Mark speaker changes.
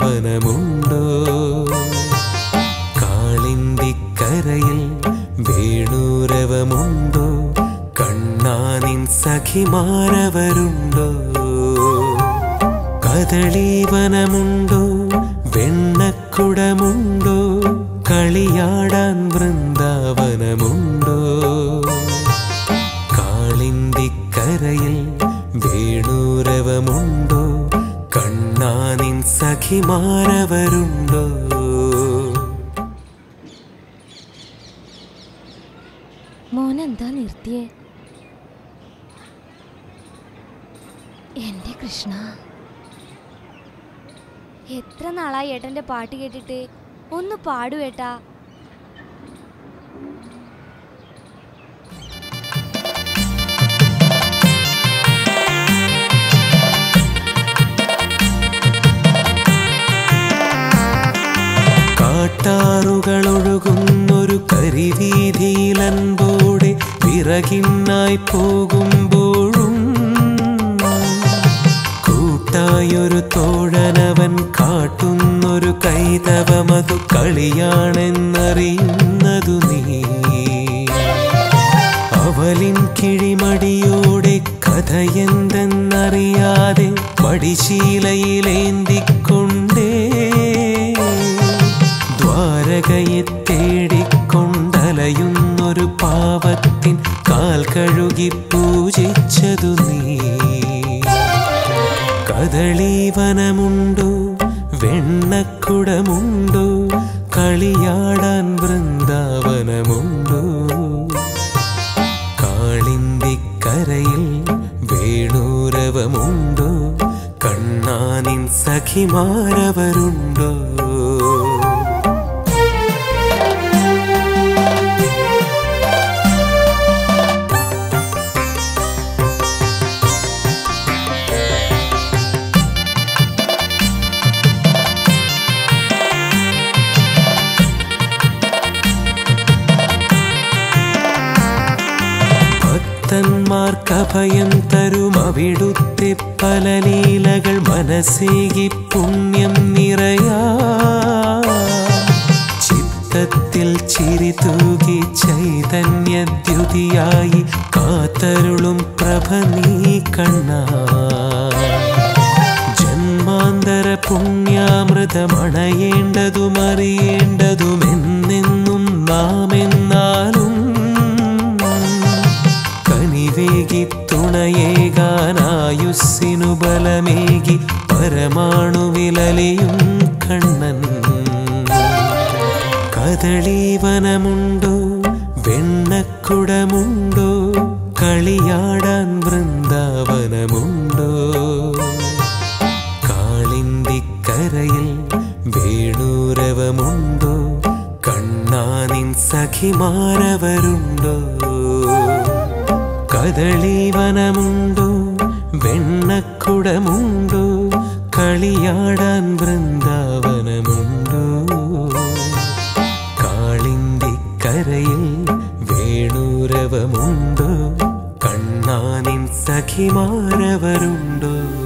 Speaker 1: വൃന്ദാവനമുണ്ടോ കാളിന്തിക്കരയിൽ വേണൂരവമുണ്ടോ കണ്ണാനിൻ സഖിമാരവരുണ്ടോ കദളീവനമുണ്ടോ വെണ്ണക്കുടമുണ്ടോ കളിയാടാൻ വൃന്ദാവനമുണ്ടോ കാളിന്തിക്കരയിൽ വേണൂരവമുണ്ടോ കണ്ണാനിൻ സഖിമാരവരുണ്ടോ
Speaker 2: മോനെന്താ നിർത്തിയേ എന്റെ കൃഷ്ണ എത്ര നാളായി ഏട്ടന്റെ പാട്ട് കേട്ടിട്ട് ഒന്ന് പാടുവേട്ടാ
Speaker 1: കാട്ടാറുകളൊഴുകുന്നൊരു കരിവീതിയിലൻപോടെ വിറകിന്നായി പോകുമ്പോഴും കൂട്ടായൊരു തോഴനവൻ കാട്ടുന്നൊരു കൈതവമതു കളിയാണെന്നറിയുന്നതു നീ അവലിൻ കിഴിമടിയോടെ കഥയെന്തെന്നറിയാതെ മടിശീലയിലേന്തിക്കൊണ്ടേ ദ്വാരകയെ തേടിക്കൊണ്ടലയുന്നൊരു പാവത്തിൻ കാൽ കഴുകി പൂജിച്ചതു നീ കദളീവനമുണ്ടോ വെണ്ണക്കുടമുണ്ടോ കളിയാടാൻ വൃന്ദാവനമുണ്ടോ കാളിന്തിക്കരയിൽ വേണൂരവമുണ്ടോ കണ്ണാനിൻ സഖിമാരവരുണ്ടോ ഭക്തന്മാർക്കഭയം തരും അവിടുത്തെ പല ലീലകൾ മനസ്സേകി പുണ്യം നിറയാ ചിത്തത്തിൽ ചിരി തൂകി ചൈതന്യദ്യുതിയായി കാത്തരുളും പ്രഭ നീ കണ്ണാ ജന്മാന്തര പുണ്യാമൃതമണയേണ്ടതും അറിയേണ്ടതുമെന്നെന്നും നാം എന്നാലും കനിവേകി തുണയേകാനായുസ്സിനു ബലമേകി പരമാണുവിലലിയും കണ്ണൻ കദളീവനമുണ്ടോ വെണ്ണക്കുടമുണ്ടോ കളിയാടാൻ വൃന്ദാവനമുണ്ടോ കാളിന്തിക്കരയിൽ വേണൂരവമുണ്ടോ കണ്ണാനിൻ സഖിമാരവരുണ്ടോ കദളീവനമുണ്ടോ വെണ്ണക്കുടമുണ്ടോ കളിയാടാൻ വൃന്ദാവനമുണ്ടോ കാളിന്തിക്കരയിൽ വേണൂരവമുണ്ടോ കണ്ണാനിൻ സഖിമാരവരുണ്ടോ